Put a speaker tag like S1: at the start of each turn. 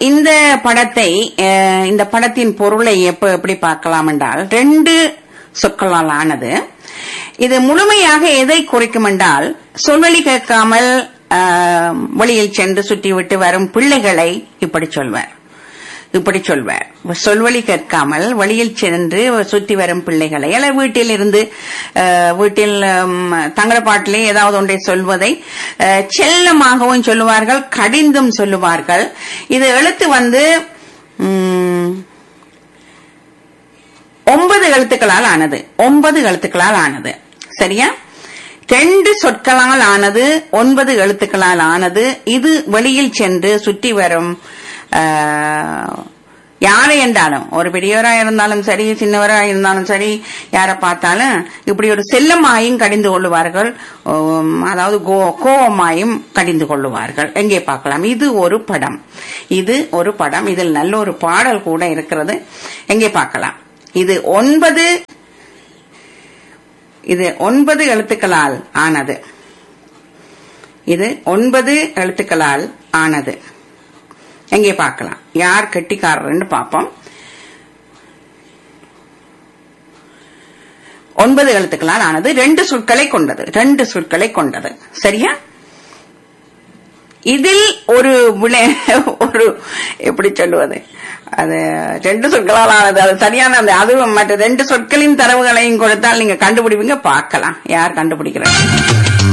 S1: இந்த படத்தை அஹ், இந்த படத்தின் பொருளை எப்ப எப்படி பார்க்கலாம் என்றால் ரெண்டு சொற்களால் ஆனது இது முழுமையாக எதை குறிக்கும் என்றால் சொல்வழி கேட்காமல் அஹ், வெளியில் சென்று சுற்றிவிட்டு வரும் பிள்ளைகளை இப்படி சொல்வார் இப்படி சொல்வார் சொல்வழி கேட்காமல் வழியில் சென்று சுற்றி வரும் பிள்ளைகளை அல்ல வீட்டில் இருந்து அஹ், வீட்டில் ம், தங்கள பாட்டிலே ஏதாவது ஒன்றை சொல்வதை அஹ், செல்லமாகவும் சொல்லுவார்கள் கடிந்தும் சொல்லுவார்கள் இது எழுத்து வந்து ம், ஒன்பது எழுத்துக்களால் ஆனது ஒன்பது எழுத்துக்களால் ஆனது சரியா ரெண்டு சொற்களால் ஆனது ஒன்பது எழுத்துக்களால் ஆனது இது வெளியில் சென்று சுற்றி வரும் ஆஹ், யாரை என்றாலும் ஒரு பெரியவரா இருந்தாலும் சரி சின்னவரா இருந்தாலும் சரி யாரை பார்த்தாலும் இப்படி ஒரு செல்லமாயும் கடிந்து கொள்ளுவார்கள் உம், அதாவது கோ- கோவமாயும் கடிந்து கொள்ளுவார்கள் எங்கே பார்க்கலாம் இது ஒரு படம் இது ஒரு படம் இதில் நல்ல ஒரு பாடல் கூட இருக்கிறது எங்கே பார்க்கலாம் இது ஒன்பது இது ஒன்பது எழுத்துக்களால் ஆனது இது ஒன்பது எழுத்துக்களால் ஆனது எங்கே பார்க்கலாம் யார் கெட்டிக்காரர்னு பார்ப்போம் ஒன்பது எழுத்துக்களால் ஆனது ரெண்டு சொற்களை கொண்டது ரெண்டு சொற்களை கொண்டது சரியா இதில் ஒரு விளை ஒரு எப்படி சொல்லுவது அது ரெண்டு சொற்களால் ஆனது அது சரியான அந்த அதுவும் மற்ற ரெண்டு சொற்களின் தரவுகளையும் கொடுத்தால் நீங்க கண்டுபிடிப்பீங்க பார்க்கலாம் யார் கண்டுபிடிக்கிறாங்க